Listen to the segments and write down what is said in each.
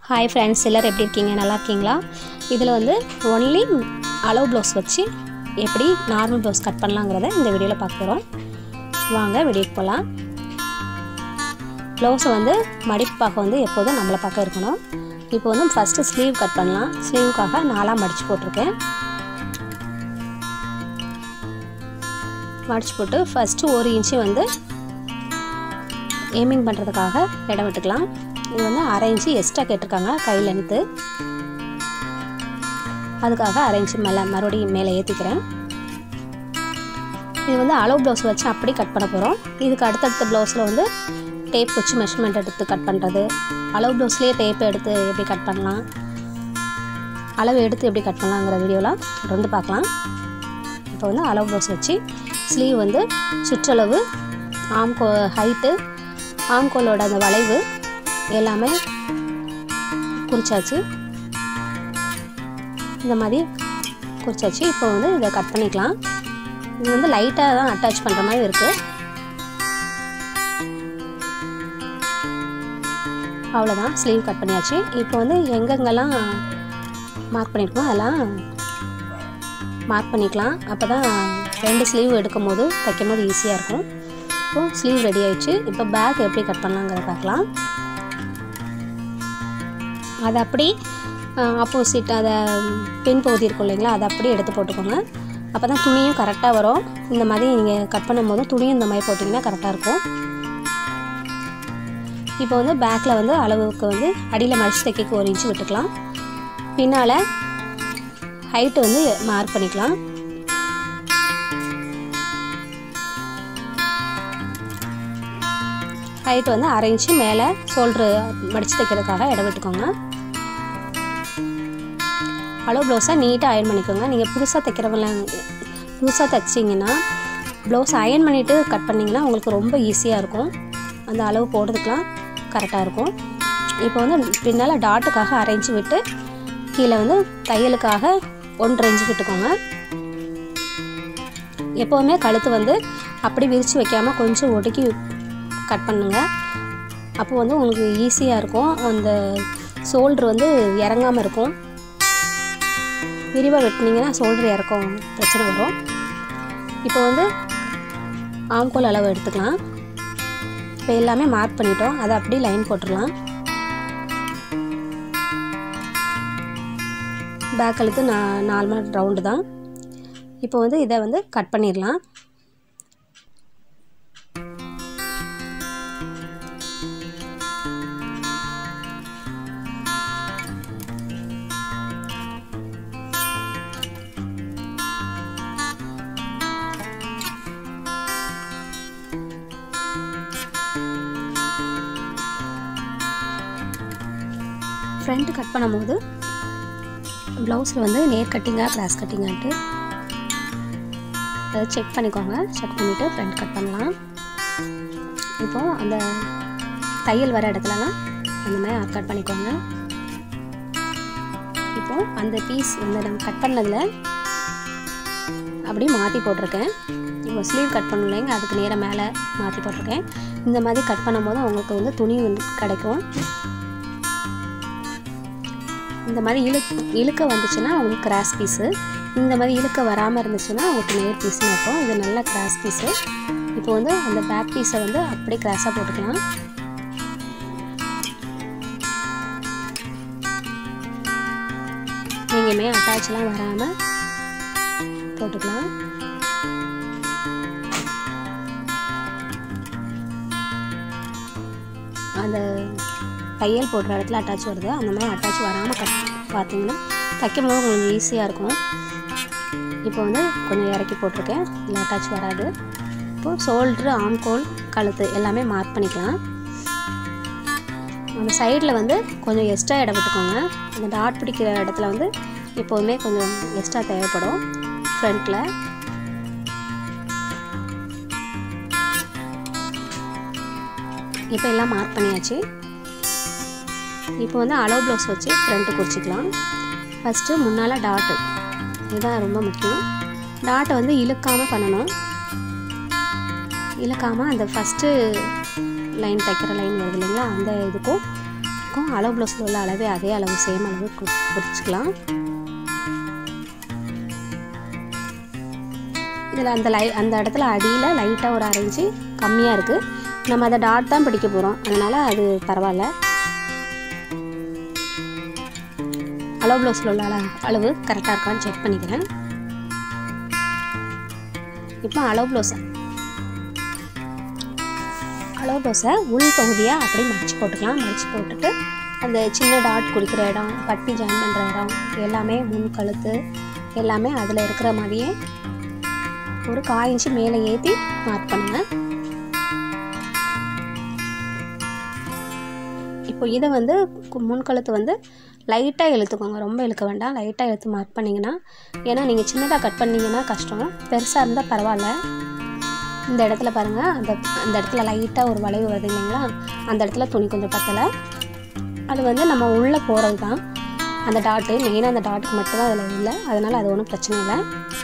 hi friends எல்லோரும் எப்படி இருக்கீங்க நல்லா இருக்கீங்களா இதில் வந்து ஒன்லி அளவு ப்ளவுஸ் வச்சு எப்படி நார்மல் ப்ளவுஸ் கட் பண்ணலாங்கிறத இந்த வீடியோவில் பார்க்க போகிறோம் வாங்க வீடியோக்கு போகலாம் ப்ளவுஸை வந்து மடிப்பு பார்க்க வந்து எப்போதும் நம்மளை பார்க்க இருக்கணும் இப்போ வந்து ஃபஸ்ட்டு ஸ்லீவ் கட் பண்ணலாம் ஸ்லீவுக்காக நாலாக மடித்து போட்டிருக்கேன் மடித்து போட்டு ஃபஸ்ட்டு ஒரு இன்ச்சு வந்து ஏமிங் பண்ணுறதுக்காக இடம் விட்டுக்கலாம் இது வந்து அரை இன்ச்சு எக்ஸ்ட்ரா கேட்டிருக்காங்க கை லென்த்து அதுக்காக அரை இன்ச்சு மேலே மறுபடியும் மேலே ஏற்றிக்கிறேன் இது வந்து அளவு ப்ளவுஸ் வச்சு அப்படி கட் பண்ண போகிறோம் இதுக்கு அடுத்தடுத்த ப்ளவுஸில் வந்து டேப் வச்சு மெஷர்மெண்ட் எடுத்து கட் பண்ணுறது அளவு ப்ளவுஸ்லேயே டேப் எடுத்து எப்படி கட் பண்ணலாம் அளவு எடுத்து எப்படி கட் பண்ணலாங்கிற வீடியோலாம் தொடர்ந்து பார்க்கலாம் இப்போ வந்து அளவு ப்ளவுஸ் வச்சு ஸ்லீவ் வந்து சுற்றளவு ஆம்கோ ஹைட்டு ஆம்கோலோட அந்த வளைவு எல்லாமே குறிச்சாச்சு இந்த மாதிரி குறிச்சாச்சு இப்போ வந்து இதை கட் பண்ணிக்கலாம் இது வந்து லைட்டாக தான் அட்டாச் பண்ணுற மாதிரி இருக்குது அவ்வளோதான் ஸ்லீவ் கட் பண்ணியாச்சு இப்போ வந்து எங்கெங்கெல்லாம் மார்க் பண்ணியிருக்கோம் அதெல்லாம் மார்க் பண்ணிக்கலாம் அப்போ தான் ரெண்டு ஸ்லீவ் எடுக்கும் போது தைக்கும் போது ஈஸியாக இருக்கும் இப்போது ஸ்லீவ் ரெடி ஆயிடுச்சு இப்போ பேக் எப்படி கட் பண்ணலாங்கிறத பார்க்கலாம் அதை அப்படி ஆப்போசிட் அதை பின் பகுதி இருக்கும் இல்லைங்களா அதை அப்படியே எடுத்து போட்டுக்கோங்க அப்போ தான் துணியும் கரெக்டாக வரும் இந்த மாதிரி நீங்கள் கட் பண்ணும் போதும் துணியும் இந்த மாதிரி போட்டிங்கன்னா கரெக்டாக இருக்கும் இப்போ வந்து பேக்கில் வந்து அளவுக்கு வந்து அடியில் மடிச்சு தைக்க ஒரு இன்ச்சு விட்டுக்கலாம் பின்னால் ஹைட்டு வந்து மார்க் பண்ணிக்கலாம் ஹைட் வந்து அரை இன்ச்சு மேலே ஷோல்ட்ரு மடித்து தைக்கிறதுக்காக இடம் விட்டுக்கோங்க அளவு ப்ளவுஸை நீட்டாக அயன் பண்ணிக்கோங்க நீங்கள் புதுசாக தைக்கிறவங்கள புதுசாக தைச்சிங்கன்னா ப்ளவுஸ் அயன் பண்ணிவிட்டு கட் பண்ணிங்கன்னா உங்களுக்கு ரொம்ப ஈஸியாக இருக்கும் அந்த அளவு போடுறதுக்கெலாம் கரெக்டாக இருக்கும் இப்போ வந்து பின்னால் டாட்டுக்காக அரை இன்ச்சு விட்டு கீழே வந்து தையலுக்காக ஒன்றரை இன்ச்சு விட்டுக்கோங்க எப்போவுமே கழுத்து வந்து அப்படி விரித்து வைக்காமல் கொஞ்சம் ஒடுக்கி கட் பண்ணுங்கள் அப்போ வந்து உங்களுக்கு ஈஸியாக இருக்கும் அந்த ஷோல்ட்ரு வந்து இறங்காமல் இருக்கும் விரிவாக வெட்டினீங்கன்னா ஷோல்ட்ரு இறக்கும் பிரச்சனை வரும் இப்போ வந்து ஆம்கோல் அளவு எடுத்துக்கலாம் இப்போ எல்லாமே மார்க் பண்ணிட்டோம் அதை அப்படியே லைன் போட்டுடலாம் பேக் கழுத்து நான் நார்மல் ரவுண்டு தான் இப்போ வந்து இதை வந்து கட் பண்ணிடலாம் ஃப்ரண்ட் கட் பண்ணும்போது ப்ளவுஸில் வந்து நேர் கட்டிங்காக கிராஸ் கட்டிங்கான்ட்டு அதை செக் பண்ணிக்கோங்க செக் பண்ணிவிட்டு ஃப்ரண்ட் கட் பண்ணலாம் இப்போது அந்த தையல் வர இடத்துலலாம் அந்த மாதிரி கட் பண்ணிக்கோங்க இப்போது அந்த பீஸ் அந்த நம்ம கட் பண்ணதில் அப்படியே மாற்றி போட்டிருக்கேன் இப்போ ஸ்லீவ் கட் பண்ணலைங்க அதுக்கு நேராக மேலே மாற்றி போட்டிருக்கேன் இந்த மாதிரி கட் பண்ணும்போது உங்களுக்கு வந்து துணி வந்து கிடைக்கும் இந்த மாதிரி இழு இழுக்க வந்துச்சுன்னா உங்களுக்கு கிராஸ் பீஸு இந்த மாதிரி இழுக்க வராமல் இருந்துச்சுன்னா உங்களுக்கு நேர் பீஸ்னு இருக்கும் இது நல்ல கிராஸ் பீஸு இப்போ வந்து அந்த பேக் பீஸை வந்து அப்படியே கிராஸாக போட்டுக்கலாம் எங்கேயுமே அட்டாச்லாம் வராமல் போட்டுக்கலாம் அந்த தையல் போடுற இடத்துல அட்டாச் வருது அந்த மாதிரி அட்டாச் வராமல் கட் பார்த்தீங்கன்னா தைக்கும் போது கொஞ்சம் ஈஸியாக இருக்கும் இப்போ வந்து கொஞ்சம் இறக்கி போட்டிருக்கேன் இல்லை அட்டாச் வராது இப்போது ஷோல்ட்ரு ஆம்கோல் கழுத்து எல்லாமே மார்க் பண்ணிக்கலாம் அந்த சைடில் வந்து கொஞ்சம் எக்ஸ்ட்ரா இடம் விட்டுக்கோங்க அந்த டாட் பிடிக்கிற இடத்துல வந்து எப்போதுமே கொஞ்சம் எக்ஸ்ட்ரா தேவைப்படும் ஃப்ரண்ட்டில் இப்போ எல்லாம் மார்க் பண்ணியாச்சு இப்போ வந்து அளவு ப்ளவுஸ் வச்சு ஃப்ரண்ட்டு குறிச்சிக்கலாம் ஃபஸ்ட்டு முன்னால் டாட்டு இதுதான் ரொம்ப முக்கியம் டாட்டை வந்து இழுக்காமல் பண்ணணும் இழுக்காமல் அந்த ஃபஸ்ட்டு லைன் தைக்கிற லைன் வருது இல்லைங்களா அந்த இதுக்கும் ப்ளவுஸ்க்கும் அளவு ப்ளவுஸில் உள்ள அளவே அதே அளவு சேம் அளவு கு- குறிச்சிக்கலாம் இதில் அந்த லை அந்த இடத்துல அடியில் லைட்டாக ஒரு அரை இன்ச்சு கம்மியாக இருக்குது நம்ம அதை டாட் தான் பிடிக்க போகிறோம் அதனால் அது பரவாயில்ல அளவு ப்ளவுஸில் உள்ள அளவு அளவு கரெக்டாக இருக்கான்னு செக் பண்ணிக்கிறேன் இப்போ அளவு ப்ளவுஸை அளவு ப்ளவுஸை உள் பகுதியாக அப்படியே மடித்து போட்டுக்கலாம் மடித்து போட்டுட்டு அந்த சின்ன டாட் குறிக்கிற இடம் பட்டி ஜாயின் பண்ணுற இடம் எல்லாமே முன் கழுத்து எல்லாமே அதில் இருக்கிற மாதிரியே ஒரு காய் இன்ச்சு மேலே ஏற்றி மார்க் பண்ணுங்க இப்போ இதை வந்து கு- முன்கழுத்து வந்து லைட்டாக இழுத்துக்கோங்க ரொம்ப இழுக்க வேண்டாம் லைட்டாக இழுத்து மார்க் பண்ணிங்கன்னா ஏன்னா நீங்கள் சின்னதாக கட் பண்ணீங்கன்னா கஷ்டம் பெருசாக இருந்தால் பரவாயில்ல இந்த இடத்துல பாருங்கள் அந்த அந்த இடத்துல லைட்டாக ஒரு வளைவு வருது இல்லைங்களா அந்த இடத்துல துணி கொஞ்சம் பத்தலை அது வந்து நம்ம உள்ளே போகிறது தான் அந்த டாட்டு மெயினாக அந்த டாட்டுக்கு மட்டும்தான் அதில் இல்லை அதனால் அது ஒன்றும் பிரச்சனை இல்லை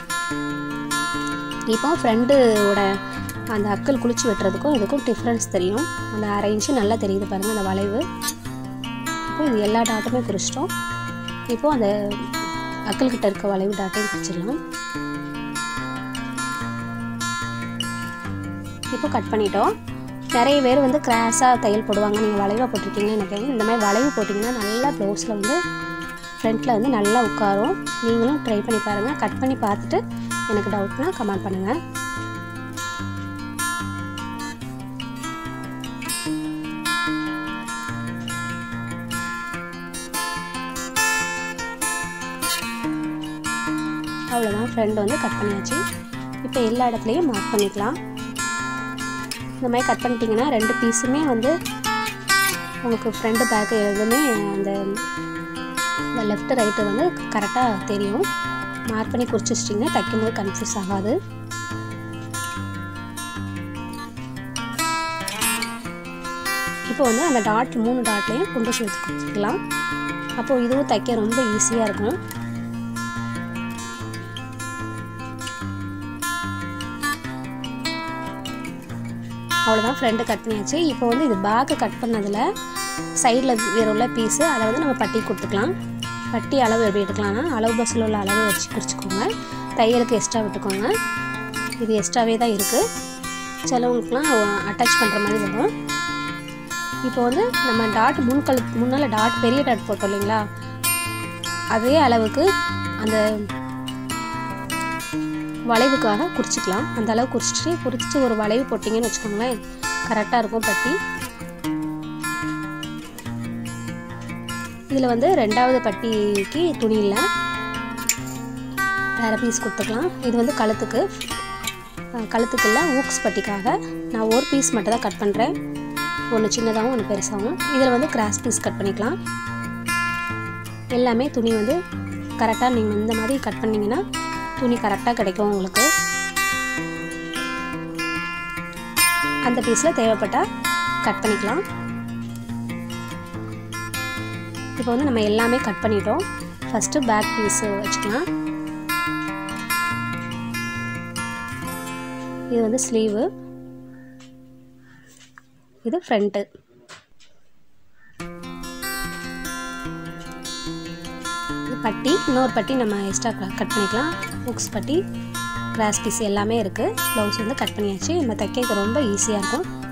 இப்போ ஃப்ரெண்டோட அந்த அக்கல் குளிச்சு வெட்டுறதுக்கும் இதுக்கும் டிஃப்ரென்ஸ் தெரியும் அந்த அரை இன்ச்சு நல்லா தெரியுது பாருங்கள் அந்த வளைவு இப்போ இது எல்லா டாட்டுமே குறிச்சிட்டோம் இப்போ அந்த அக்கல் கிட்ட இருக்க வளைவு டாட்டையும் குறிச்சிடலாம் இப்போ கட் பண்ணிட்டோம் நிறைய பேர் வந்து கிராஸாக தையல் போடுவாங்க நீங்கள் வளைவாக போட்டிருக்கீங்கன்னு நினைக்கிறேன் இந்த மாதிரி வளைவு போட்டிங்கன்னா நல்லா ப்ளவுஸில் வந்து ஃப்ரண்ட்டில் வந்து நல்லா உட்காரும் நீங்களும் ட்ரை பண்ணி பாருங்கள் கட் பண்ணி பார்த்துட்டு எனக்கு டவுட்னா கமெண்ட் பண்ணுங்கள் அவ்வளோதான் ஃப்ரெண்ட் வந்து கட் பண்ணியாச்சு இப்போ எல்லா இடத்துலையும் மார்க் பண்ணிக்கலாம் இந்த மாதிரி கட் பண்ணிட்டீங்கன்னா ரெண்டு பீஸுமே வந்து உங்களுக்கு ஃப்ரண்ட் பேக்கு எதுவுமே அந்த இந்த லெஃப்ட் ரைட்டு வந்து கரெக்டாக தெரியும் மார்க் பண்ணி குறிச்சு வச்சிட்டிங்கன்னா தைக்கும்போது கன்ஃபியூஸ் ஆகாது இப்போ வந்து அந்த டாட் மூணு டாட்லேயும் குண்டு சேர்த்து கொடுத்துக்கலாம் அப்போது இதுவும் தைக்க ரொம்ப ஈஸியாக இருக்கும் அவ்வளோதான் ஃப்ரெண்டு கட் பண்ணியாச்சு இப்போ வந்து இது பேக்கு கட் பண்ணதில் சைடில் வேற உள்ள பீஸு அதை வந்து நம்ம பட்டி கொடுத்துக்கலாம் பட்டி அளவு எப்படி எடுக்கலாம்னா அளவு பஸ்ஸில் உள்ள அளவு வச்சு குறிச்சிக்கோங்க தையலுக்கு எக்ஸ்ட்ரா விட்டுக்கோங்க இது எக்ஸ்ட்ராவே தான் இருக்குது சிலவங்களுக்குலாம் அட்டாச் பண்ணுற மாதிரி வரும் இப்போ வந்து நம்ம டாட் முன்கழு முன்னால் டாட் பெரிய டாட் போட்டோம் இல்லைங்களா அதே அளவுக்கு அந்த வளைவுக்காக குறிச்சிக்கலாம் அந்த அளவு குறிச்சிட்டு குறிச்சிட்டு ஒரு வளைவு போட்டிங்கன்னு வச்சுக்கோங்களேன் கரெக்டாக இருக்கும் பட்டி இதில் வந்து ரெண்டாவது பட்டிக்கு துணி இல்லை வேறு பீஸ் கொடுத்துக்கலாம் இது வந்து கழுத்துக்கு அஹ் கழுத்துக்கு இல்லை ஊக்ஸ் பட்டிக்காக நான் ஒரு பீஸ் மட்டும் தான் கட் பண்ணுறேன் ஒன்று சின்னதாகவும் ஒன்று பெருசாகவும் இதில் வந்து கிராஸ் பீஸ் கட் பண்ணிக்கலாம் எல்லாமே துணி வந்து கரெக்டாக நீங்கள் இந்த மாதிரி கட் பண்ணிங்கன்னா துணி கரெக்டாக கிடைக்கும் உங்களுக்கு அந்த பீஸில் தேவைப்பட்டால் கட் பண்ணிக்கலாம் இப்போ வந்து நம்ம எல்லாமே கட் பண்ணிட்டோம் ஃபஸ்ட்டு பேக் பீஸு வச்சுக்கலாம் இது வந்து ஸ்லீவு இது ஃப்ரண்ட்டு இது பட்டி இன்னொரு பட்டி நம்ம எக்ஸ்ட்ரா கட் பண்ணிக்கலாம் புக்ஸ் பட்டி கிராஸ் பீஸ் எல்லாமே இருக்குது ப்ளவுஸ் வந்து கட் பண்ணியாச்சு நம்ம தைக்க ரொம்ப ஈஸியாக இருக்கும்